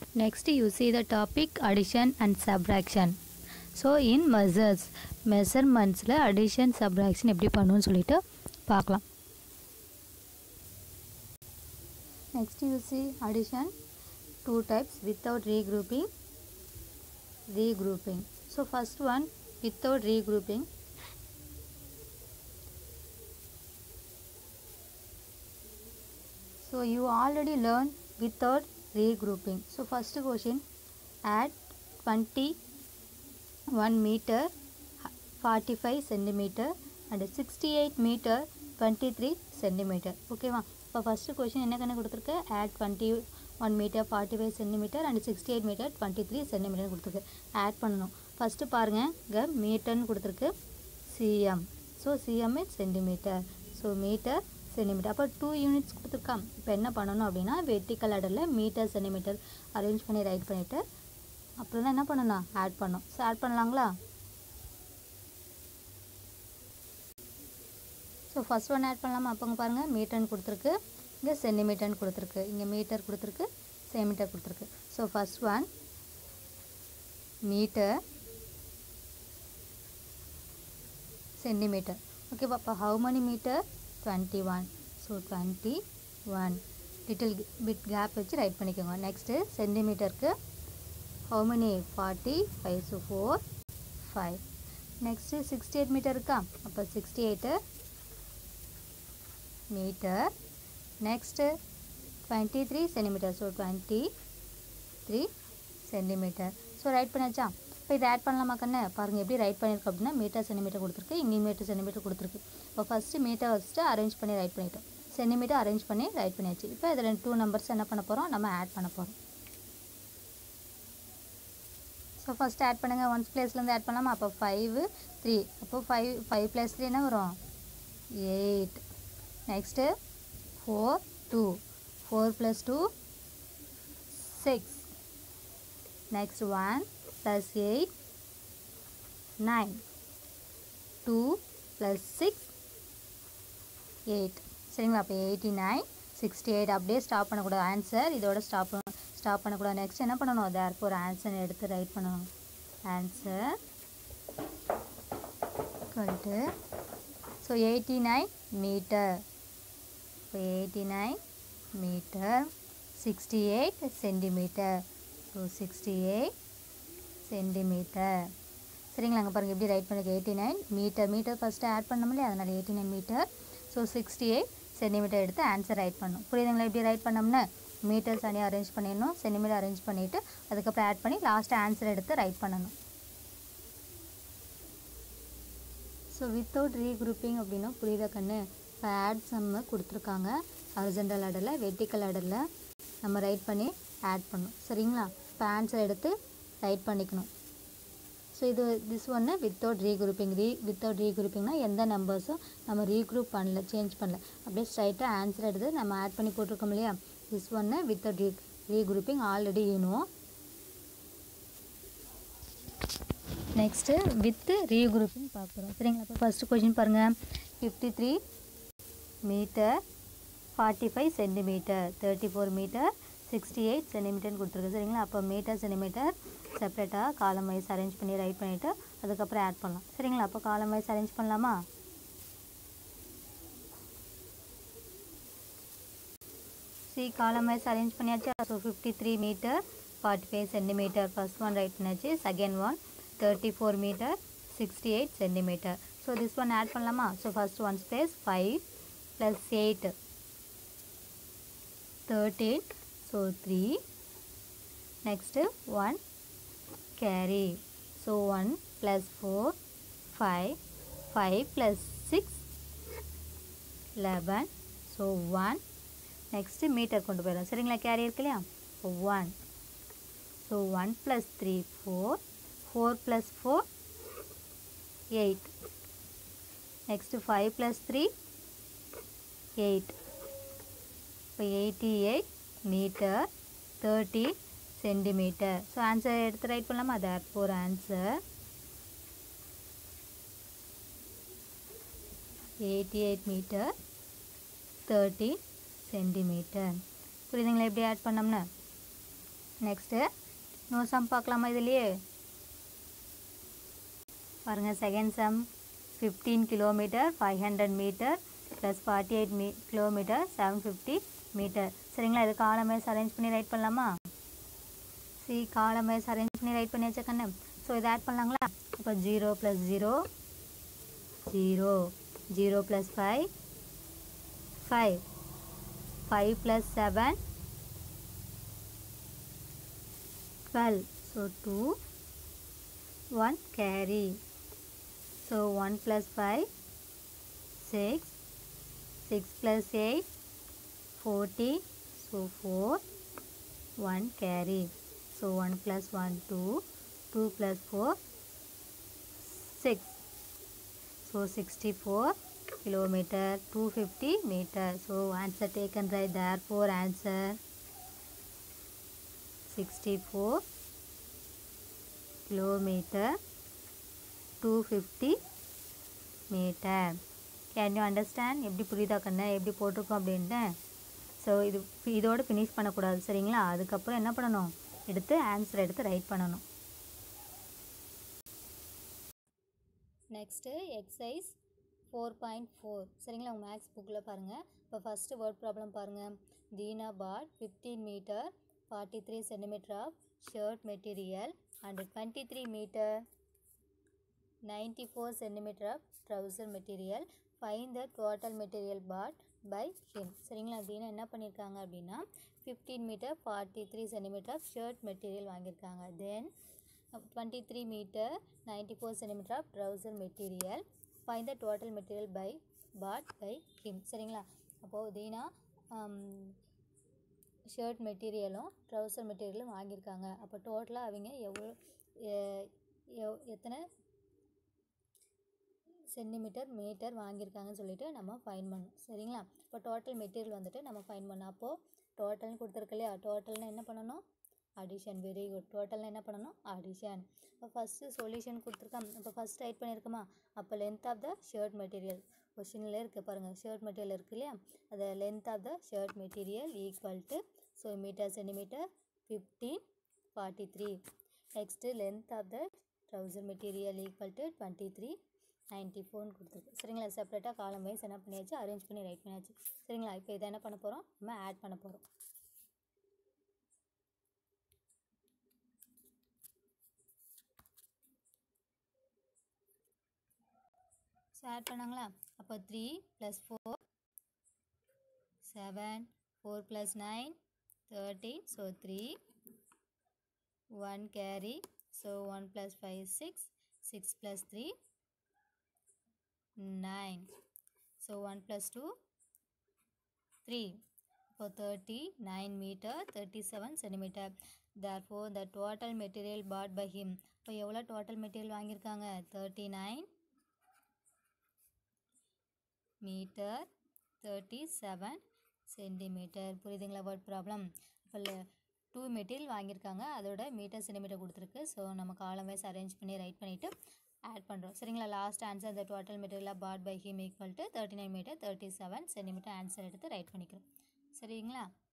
Next you see the topic addition and subtraction. So in measures மெஷர்மெண்ட்ஸில் addition subtraction எப்படி பண்ணுன்னு சொல்லிட்டு பார்க்கலாம் next you see addition two types without regrouping regrouping so first one without regrouping so you already learned without regrouping so first question add 21 meter 45 centimeter and 68 meter 23 centimeter ஓகேவா இப்போ first question என்ன கணக்கு கொடுத்துருக்கு add twenty one metre forty five centimetre and sixty eight metre twenty three centimetre கொடுத்துருக்கு add பண்ணணும் first பாருங்கள் இங்கே மீட்டர்னு கொடுத்துருக்கு CM so CM is centimetre so metre centimetre அப்போ டூ யூனிட்ஸ் கொடுத்துருக்கான் இப்போ என்ன பண்ணணும் அப்படின்னா வெர்டிக்கல் ஆர்டரில் மீட்டர் சென்டிமீட்டர் அரேஞ்ச் பண்ணி ரைட் பண்ணிவிட்டு அப்புறம் தான் என்ன பண்ணணும் ஆட் பண்ணணும் ஸோ ஆட் பண்ணலாங்களா ஸோ ஃபஸ்ட் ஒன் ஆட் பண்ணலாமா அப்போங்க பாருங்கள் மீட்டர்னு கொடுத்துருக்கு இங்கே சென்டிமீட்டர்னு கொடுத்துருக்கு இங்கே மீட்டர் கொடுத்துருக்கு சென்டிமீட்டர் கொடுத்துருக்கு so first one metre centimetre okay பாப்பா how many metre twenty one so twenty one little bit gap வச்சு ரைட் பண்ணிக்கோங்க நெக்ஸ்ட்டு சென்டிமீட்டருக்கு how many forty five so four five next sixty eight metre இருக்கா அப்போ sixty eight metre next twenty three centimetre so twenty three centimetre so write பண்ணியாச்சா இப்போ இதை add பண்ணலாமா கண்ணு பாருங்கள் எப்படி ரைட் பண்ணியிருக்கு அப்படின்னா மீட்டர் சென்டிமீட்டர் கொடுத்துருக்கு இங்கேயும் மீட்டர் சென்டிமீட்டர் கொடுத்துருக்கு இப்போ ஃபஸ்ட்டு மீட்டர் வச்சுட்டு அரேஞ்ச் பண்ணி ரைட் பண்ணிட்டோம் சென்டிமீட்டர் அரேஞ்ச் பண்ணி ரைட் பண்ணியாச்சு இப்போ இதில் டூ நம்பர்ஸ் என்ன பண்ண போகிறோம் நம்ம ஆட் பண்ண போகிறோம் ஸோ ஃபஸ்ட்டு ஆட் பண்ணுங்கள் ஒன்ஸ் பிளேஸ்லேருந்து ஆட் பண்ணலாமா அப்போ ஃபைவ் த்ரீ அப்போ ஃபைவ் ஃபைவ் ப்ளஸ் த்ரீ என்ன வரும் eight next four two four plus two six next one plus eight nine two plus six eight சரிங்களா அப்போ எயிட்டி நைன் சிக்ஸ்டி எயிட் அப்படியே ஸ்டாப் பண்ணக்கூடாது ஆன்சர் இதோட ஸ்டாப் ஸ்டாப் பண்ணக்கூடாது next என்ன பண்ணணும் தேர்க்கு ஒரு ஆன்சர் எடுத்து ரைட் பண்ணணும் answer equal so eighty nine metre இப்போ eighty nine metre sixty eight centimetre so sixty eight centimetre சரிங்களா அங்கே பாருங்கள் எப்படி ரைட் பண்ணுங்க eighty nine metre metre first add பண்ணோம் இல்லையா அதனால் eighty nine metre so sixty eight centimetre எடுத்து ஆன்சர் ரைட் பண்ணணும் புரியுதுங்களா எப்படி ரைட் பண்ணோம்னா மீட்டர்ஸ் தனியாக அரேஞ்ச் பண்ணிடணும் சென்டிமீட்டர் அரேஞ்ச் பண்ணிவிட்டு அதுக்கப்புறம் ஆட் பண்ணி லாஸ்ட்டு ஆன்சர் எடுத்து ரைட் பண்ணணும் ஸோ வித்தவுட் ரீக்ரூப்பிங் அப்படின்னா புரியுதா கண்ணு இப்போ ஆட் சம்ம கொடுத்துருக்காங்க ஹரிசண்டல் ஆர்டரில் வெர்டிக்கல் ஆர்டரில் நம்ம ரைட் பண்ணி ஆட் பண்ணணும் சரிங்களா இப்போ ஆன்சர் எடுத்து ரைட் பண்ணிக்கணும் ஸோ இது திஸ் ஒன்று வித்தவுட் ரீக்ரூப்பிங் ரீ வித்தவுட் ரீக்ரூப்பிங்னா எந்த நம்பர்ஸும் நம்ம ரீக்ரூப் பண்ணல சேஞ்ச் பண்ணல அப்படியே ஸ்ட்ரைட்டாக ஆன்சர் எடுத்து நம்ம ஆட் பண்ணி போட்டிருக்கோம் இல்லையா திஸ் ஒன்று வித்தவுட் ரீ ரீக்ரூப்பிங் ஆல்ரெடி யூனுவோம் நெக்ஸ்ட்டு வித்து ரீக்ரூப்பிங் பார்க்குறோம் சரிங்களா இப்போ ஃபஸ்ட்டு கொஷின் பாருங்கள் fifty three metre forty five centimetre thirty four metre sixty eight சென்டிமீட்டர்னு கொடுத்துருக்கு சரிங்களா அப்போ மீட்டர் சென்டிமீட்டர் செப்பரேட்டாக காலம் வைஸ் அரேஞ்ச் பண்ணி ரைட் பண்ணிவிட்டு அதுக்கப்புறம் ஆட் பண்ணலாம் சரிங்களா அப்போ காலம் வைஸ் அரேஞ்ச் பண்ணலாமா சி காலம் வைஸ் அரேஞ்ச் பண்ணியாச்சு so fifty three metre forty five centimetre first one write பண்ணியாச்சு second one thirty four metre sixty eight centimetre so this one add பண்ணலாமா so first one space five plus eight thirteen so three next one carry so one plus four five five plus six eleven so one next metre கொண்டு போயிடும் சரிங்களா carry இருக்கு இல்லையா one so one plus three four four plus four eight next five plus three eight இப்போ eighty eight metre thirty centimetre so answer எடுத்து write பண்ணலாமா therefore answer eighty eight metre thirty centimetre புரியுதுங்களா எப்படி add பண்ணோம்னா next know some பார்க்கலாமா இதுலேயே பாருங்கள் second sum fifteen kilometre five hundred metre plus forty eight me kilometre seven fifty metre சரிங்களா இது காலமேஸ் அரேஞ்ச் பண்ணி ரைட் பண்ணலாமா சி காலமேஸ் அரேஞ்ச் பண்ணி ரைட் பண்ணி வச்ச கண்ணு ஸோ இதை ஆட் பண்ணலாங்களா இப்போ zero plus zero zero zero plus five five five plus seven twelve so two one carry so one plus five six six plus eight forty so four one carry so one plus one two two plus four six so sixty four kilometer 250 meter so answer taken right therefore answer 64 kilometer 250 meter can you understand எப்படி புரியுதா கண்ணு எப்படி போட்டிருக்கோம் அப்படின்ட்டு so இது இதோட finish பண்ணக்கூடாது சரிங்களா அதுக்கப்புறம் என்ன பண்ணணும் எடுத்து ஆன்சர் எடுத்து ரைட் பண்ணணும் next exercise four point four சரிங்களா உங்கள் மேக்ஸ் புக்கில் பாருங்கள் இப்போ ஃபஸ்ட்டு வேர்ட் ப்ராப்ளம் பாருங்கள் Dheena bought fifteen metre forty three centimetre of shirt material and twenty three metre ninety four centimetre of trouser material find the total material bought by him சரிங்களா தீனா என்ன பண்ணியிருக்காங்க அப்படின்னா fifteen metre forty three centimetre of shirt material வாங்கியிருக்காங்க then twenty three metre ninety four centimetre of trouser material find the total material by bought by him சரிங்களா அப்போது Dheena shirt மெட்டீரியலும் trouser மெட்டீரியலும் வாங்கியிருக்காங்க அப்போ டோட்டலாக அவங்க எவ்வளோ எவ் எத்தனை சென்டிமீட்டர் மீட்டர் வாங்கியிருக்காங்கன்னு சொல்லிட்டு நம்ம ஃபைன் பண்ணணும் சரிங்களா இப்போ டோட்டல் மெட்டீரியல் வந்துட்டு நம்ம ஃபைன் பண்ணோம் அப்போது டோட்டல்னு கொடுத்துருக்கு இல்லையா டோட்டல்னு என்ன பண்ணணும் அடிஷன் வெரி குட் டோட்டல்னு என்ன பண்ணணும் அடிஷன் இப்போ ஃபஸ்ட்டு சொல்யூஷன் கொடுத்துருக்கோம் இப்போ ஃபஸ்ட் ரைட் பண்ணியிருக்கோமா அப்போ length of the shirt material கொஷினில் இருக்குது பாருங்கள் ஷர்ட் மெட்டீரியல் இருக்குது இல்லையா அது length of the shirt material equal to so metre centimetre fifteen forty three next length of the trouser material equal to twenty three ninety ஃபோர்னு கொடுத்துருக்கு சரிங்களா செப்பரேட்டாக காலம் வைஸ் என்ன பண்ணியாச்சு அரேஞ்ச் பண்ணி ரைட் பண்ணியாச்சு சரிங்களா இப்போ இதை என்ன பண்ண போகிறோம் நம்ம ஆட் பண்ண போகிறோம் ஸோ ஆட் பண்ணாங்களா அப்போ three plus four seven four plus nine thirteen so three one carry so one plus five six six plus three nine so one plus two three இப்போ thirty nine metre thirty seven centimetre therefore the total material bought by him இப்போ எவ்வளோ total material வாங்கியிருக்காங்க thirty nine metre thirty seven centimetre புரியுதுங்களா word problem இப்போ two material வாங்கியிருக்காங்க அதோட metre centimetre கொடுத்துருக்கு so நம்ம காலம் வைஸ் அரேஞ்ச் பண்ணி ரைட் பண்ணிவிட்டு ஆட் பண்ணுறோம் சரிங்களா last answer the total material bought by him equal to thirty nine metre thirty seven centimetre answer எடுத்து ரைட் பண்ணிக்கிறோம் சரிங்களா